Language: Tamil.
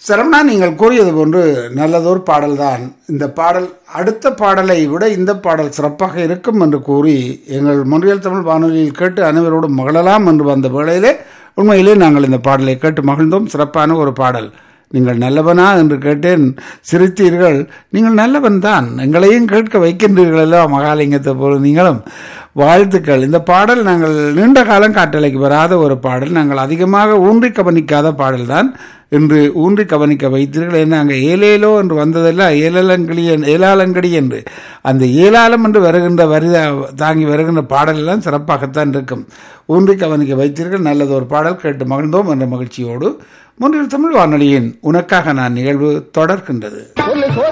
சரவணா நீங்கள் கூறியது போன்று நல்லதொரு பாடல்தான் இந்த பாடல் அடுத்த பாடலை விட இந்த பாடல் சிறப்பாக இருக்கும் என்று கூறி எங்கள் மொழியல் தமிழ் வானொலியில் கேட்டு அனைவரோடும் மகிழலாம் என்று வந்த வேளையிலே உண்மையிலே நாங்கள் இந்த பாடலை கேட்டு மகிழ்ந்தோம் சிறப்பான ஒரு பாடல் நீங்கள் நல்லவனா என்று கேட்டேன் சிரித்தீர்கள் நீங்கள் நல்லவன் தான் எங்களையும் கேட்க வைக்கின்றீர்களோ மகாலிங்கத்தை போல நீங்களும் வாழ்த்துக்கள் இந்த பாடல் நாங்கள் நீண்ட காலம் காட்டலைக்கு வராத ஒரு பாடல் நாங்கள் அதிகமாக ஊன்றி கவனிக்காத பாடல் தான் என்று ஊன்றி கவனிக்க வைத்தீர்கள் ஏன்னா அங்கே ஏலேலோ என்று வந்ததெல்லாம் ஏலலங்கிளி ஏலாலங்கடி என்று அந்த ஏலாலம் என்று வருகின்ற வரி தாங்கி வருகின்ற பாடல் எல்லாம் சிறப்பாகத்தான் இருக்கும் ஊன்றி கவனிக்க வைத்தீர்கள் நல்லது ஒரு பாடல் கேட்டு மகிழ்ந்தோம் என்ற மகிழ்ச்சியோடு முன்னில் தமிழ் வானொலியின் உனக்காக நான் நிகழ்வு தொடர்கின்றது சொல்லு